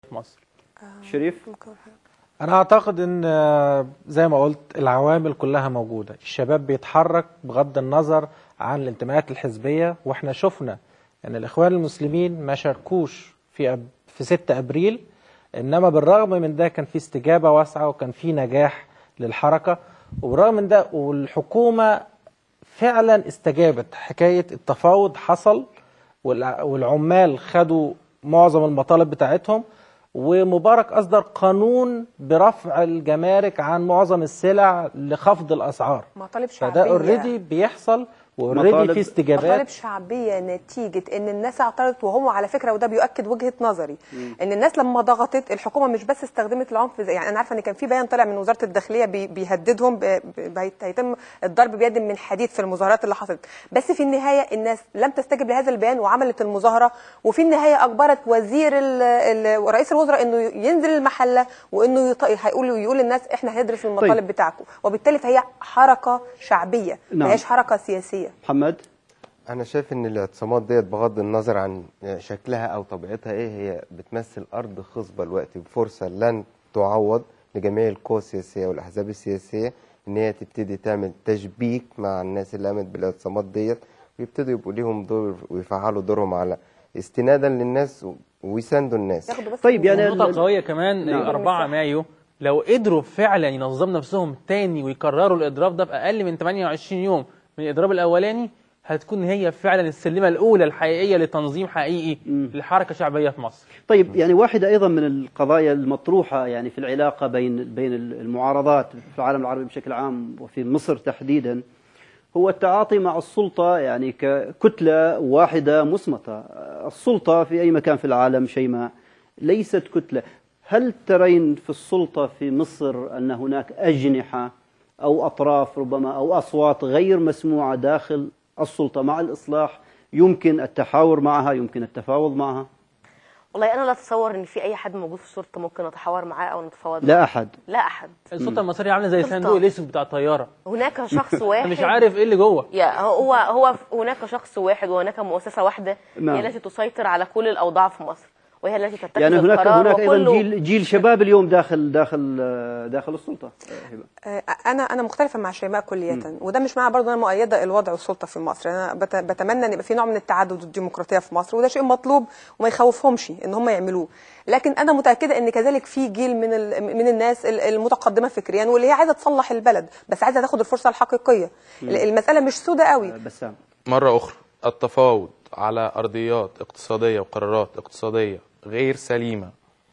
مصر شريف انا اعتقد ان آه، زي ما قلت العوامل كلها موجوده الشباب بيتحرك بغض النظر عن الانتماءات الحزبيه واحنا شفنا ان الاخوان المسلمين ما شاركوش في أب في 6 ابريل انما بالرغم من ده كان في استجابه واسعه وكان في نجاح للحركه وبالرغم من ده والحكومه فعلا استجابت حكايه التفاوض حصل والع- والعمال خدوا معظم المطالب بتاعتهم ومبارك اصدر قانون برفع الجمارك عن معظم السلع لخفض الاسعار مطالب شعبيه فده اوريدي بيحصل واوريدي مطالب- في استجابات مطالب شعبيه نتيجه ان الناس اعترضت وهم على فكره وده بيؤكد وجهه نظري ان الناس لما ضغطت الحكومه مش بس استخدمت العنف زي يعني انا عارفه ان كان في بيان طلع من وزاره الداخليه بي- بيهددهم ب- ب- هيت- هيتم الضرب بيد من حديد في المظاهرات اللي حصلت بس في النهايه الناس لم تستجب لهذا البيان وعملت المظاهره وفي النهايه اجبرت وزير ال- ال- رئيس الوزراء انه ينزل المحله وانه يط- هيقول يقول للناس احنا هندرس المطالب طيب. بتاعكم وبالتالي فهي حركه شعبيه نعم. ما هيش حركه سياسيه محمد انا شايف ان الاعتصامات ديت بغض النظر عن شكلها او طبيعتها ايه هي بتمثل ارض خصبه دلوقتي بفرصه لن تعوض لجميع القوى السياسيه والاحزاب السياسيه ان هي تبتدي تعمل تشبيك مع الناس اللي قامت بالاعتصامات ديت ويبتدوا يبقوا ليهم دور ويفعلوا دورهم على استنادا للناس ويساندوا الناس ياخدوا بس طيب يعني النقطة ال- القوية كمان نعم. 4 مايو لو قدروا فعلا ينظموا نفسهم تاني ويكرروا الإضراب ده في أقل من 28 يوم من الإضراب الأولاني هتكون هي فعلا السلمة الأولى الحقيقية لتنظيم حقيقي لحركة شعبية في مصر طيب يعني واحدة أيضا من القضايا المطروحة يعني في العلاقة بين بين المعارضات في العالم العربي بشكل عام وفي مصر تحديدا هو التعاطي مع السلطة يعني ككتلة واحدة مصمتة السلطة في أي مكان في العالم شيماء ليست كتلة هل ترين في السلطة في مصر أن هناك أجنحة أو أطراف ربما أو أصوات غير مسموعة داخل السلطة مع الإصلاح يمكن التحاور معها يمكن التفاوض معها والله انا لا اتصور ان في اي حد موجود في الشرطه ممكن اتحاور معاه او نتفاوض لا معاه. أحد لا احد السلطة المصرية عاملة زي سلطة. صندوق الأسود بتاع الطيارة هناك شخص أنا واحد مش عارف إيه اللي جوه يا هو هو هناك شخص واحد وهناك مؤسسه واحده نعم. هي التي تسيطر على كل الاوضاع في مصر وهي التي تتخذ يعني هناك القرار هناك ايضا وكله جيل جيل شباب اليوم داخل داخل آه، داخل السلطه آه، هبه آه، انا انا مختلفه مع شيماء كليا وده مش معنى برضه انا مؤيده الوضع والسلطه في مصر انا بت- بتمنى ان يبقى في نوع من التعدد والديمقراطيه في مصر وده شيء مطلوب وما يخوفهمش ان هم يعملوه لكن انا متاكده ان كذلك في جيل من ال- من الناس ال- المتقدمه فكريا واللي هي عايزه تصلح البلد بس عايزه تاخد الفرصه الحقيقيه المساله مش سودة قوي آه، بسام مرة أخرى التفاوض على أرضيات اقتصادية وقرارات اقتصادية غير سليمة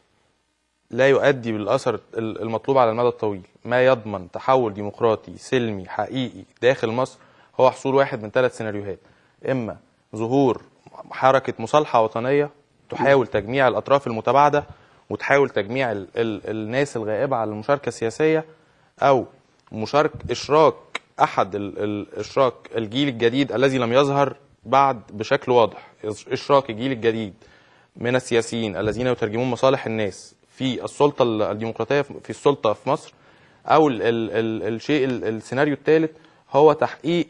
لا يؤدي بالأثر ال- المطلوب على المدى الطويل ما يضمن تحول ديمقراطي سلمي حقيقي داخل مصر هو حصول واحد من ثلاث سيناريوهات إما ظهور حركة مصالحة وطنية تحاول تجميع الأطراف المتباعدة وتحاول تجميع ال ال الناس الغائبة على المشاركة السياسية أو مشارك إشراك أحد ال ال إشراك الجيل الجديد الذي لم يظهر بعد بشكل واضح إش- إشراك الجيل الجديد من السياسيين الذين يترجمون مصالح الناس في السلطة ال- الديمقراطية في في السلطة في مصر أو ال ال ال الشيء ال السيناريو الثالث هو تحقيق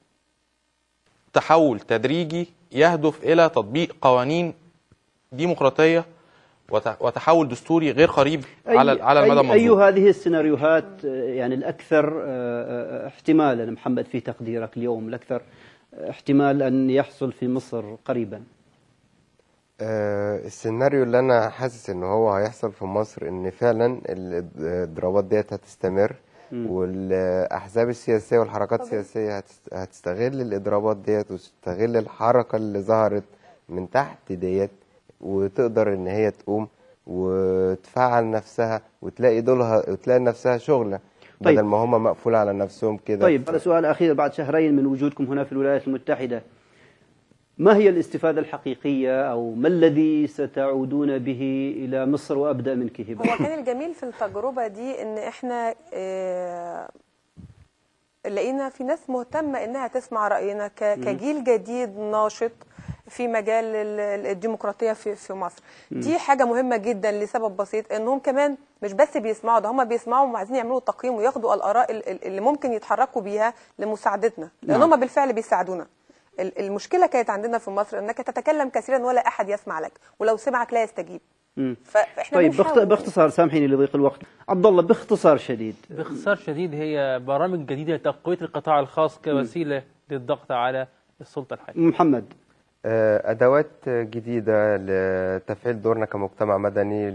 تحول تدريجي يهدف إلى تطبيق قوانين ديمقراطية وت- وتحول دستوري غير قريب على على المدى أي, أي المنظور هذه السيناريوهات آه، يعني الاكثر آه، آه، احتمالا محمد في تقديرك اليوم الاكثر احتمال ان يحصل في مصر قريبا آه، السيناريو اللي انا حاسس ان هو هيحصل في مصر ان فعلا الضربات ديت هتستمر والاحزاب السياسيه والحركات السياسيه هتست- هتستغل الاضرابات ديت وتستغل الحركه اللي ظهرت من تحت ديت وتقدر ان هي تقوم وتفعل نفسها وتلاقي دولها وتلاقي نفسها شغله طيب. بدل ما هم مقفوله على نفسهم كده طيب هذا سؤال اخير بعد شهرين من وجودكم هنا في الولايات المتحده ما هي الاستفاده الحقيقيه او ما الذي ستعودون به الى مصر وابدا منك هبه هو كان الجميل في التجربة دي ان احنا آه، لقينا في ناس مهتمة انها تسمع رأينا ك- كجيل جديد ناشط في مجال ال- ال- الديمقراطية في في مصر دي حاجة مهمة جدا لسبب بسيط انهم كمان مش بس بيسمعوا ده هم بيسمعوا وعايزين يعملوا تقييم وياخدوا الآراء ال- ال- اللي ممكن يتحركوا بيها لمساعدتنا لان نعم. هم بالفعل بيساعدونا ال- المشكلة كانت عندنا في مصر انك تتكلم كثيرا ولا احد يسمع لك ولو سمعك لا يستجيب مم. ف- فاحنا طيب باخت- بنحاول. باختصار سامحيني لضيق الوقت عبد الله باختصار شديد باختصار شديد هي برامج جديدة لتقوية القطاع الخاص كوسيلة للضغط على السلطة الحاكمة محمد آه، أدوات جديدة لتفعيل دورنا كمجتمع مدني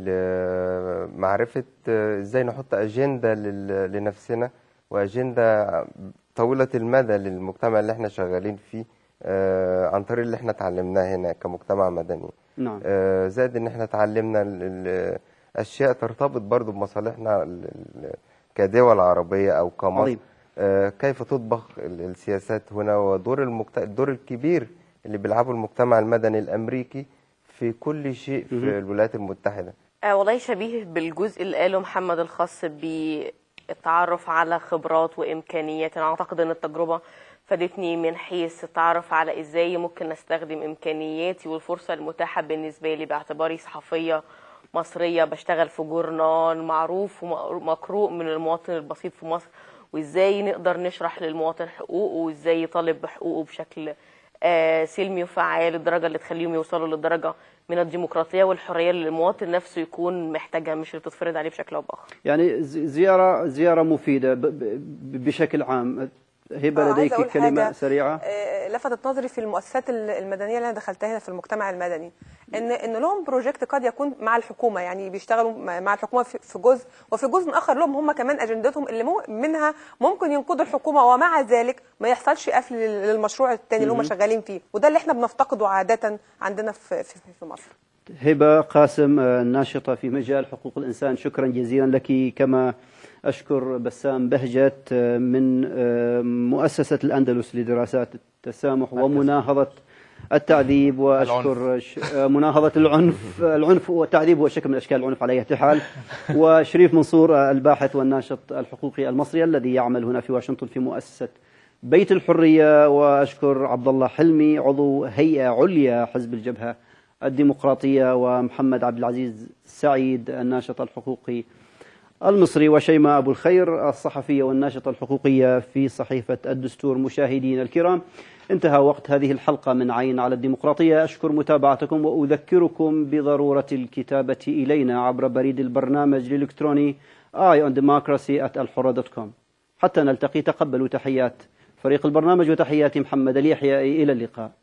لمعرفة آه، إزاي نحط أجندة لل- لنفسنا وأجندة طويلة المدى للمجتمع اللي احنا شغالين فيه آه، عن طريق اللي احنا اتعلمناه هنا كمجتمع مدني نعم آه، زائد ان احنا اتعلمنا ال- ال- اشياء ترتبط برضو بمصالحنا ال- ال- كدول عربية او كمصر عظيم. آه، كيف تطبخ ال- السياسات هنا ودور المكت... الدور الكبير اللي بيلعبه المجتمع المدني الامريكي في كل شيء في مهم. الولايات المتحدة آه والله شبيه بالجزء اللي قاله محمد الخاص بالتعرف على خبرات وامكانيات انا اعتقد ان التجربه فادتني من حيث التعرف على ازاي ممكن استخدم امكانياتي والفرصه المتاحه بالنسبه لي باعتباري صحفيه مصريه بشتغل في جورنال معروف ومقروء من المواطن البسيط في مصر وازاي نقدر نشرح للمواطن حقوقه وازاي يطالب بحقوقه بشكل آه، سلمي وفعال للدرجه اللي تخليهم يوصلوا للدرجه من الديمقراطيه والحريه اللي المواطن نفسه يكون محتاجها مش اللي بتتفرض عليه بشكل او باخر. يعني ز- زيارة زيارة مفيدة ب- ب- بشكل عام هبة آه، عايزة لديك أقول كلمة حاجة، سريعة آه، لفتت نظري في المؤسسات ال- المدنيه اللي انا دخلتها هنا في المجتمع المدني ان ان لهم بروجكت قد يكون مع الحكومه يعني بيشتغلوا مع مع الحكومه في في جزء وفي جزء اخر لهم هم كمان اجندتهم اللي مو منها ممكن ينقذوا الحكومه ومع ذلك ما يحصلش قفل لل- للمشروع الثاني اللي هم شغالين فيه وده اللي احنا بنفتقده عاده عندنا في في, في مصر هبة قاسم آه، ناشطة في مجال حقوق الإنسان شكرا جزيلا لك كما أشكر بسام بهجت آه، من آه، مؤسسة الأندلس لدراسات التسامح ومناهضة التعذيب وأشكر ش- آه، مناهضة العنف العنف والتعذيب هو شكل من أشكال العنف على أي حال وشريف منصور آه، الباحث والناشط الحقوقي المصري الذي يعمل هنا في واشنطن في مؤسسة بيت الحرية وأشكر عبد الله حلمي عضو هيئة عليا حزب الجبهة الديمقراطية ومحمد عبد العزيز سعيد الناشط الحقوقي المصري وشيماء أبو الخير الصحفية والناشطة الحقوقية في صحيفة الدستور مشاهدينا الكرام انتهى وقت هذه الحلقة من عين على الديمقراطية أشكر متابعتكم وأذكركم بضرورة الكتابة إلينا عبر بريد البرنامج الإلكتروني iondemocracy@الحرة.com حتى نلتقي تقبلوا تحيات فريق البرنامج وتحيات محمد اليحيى إلى اللقاء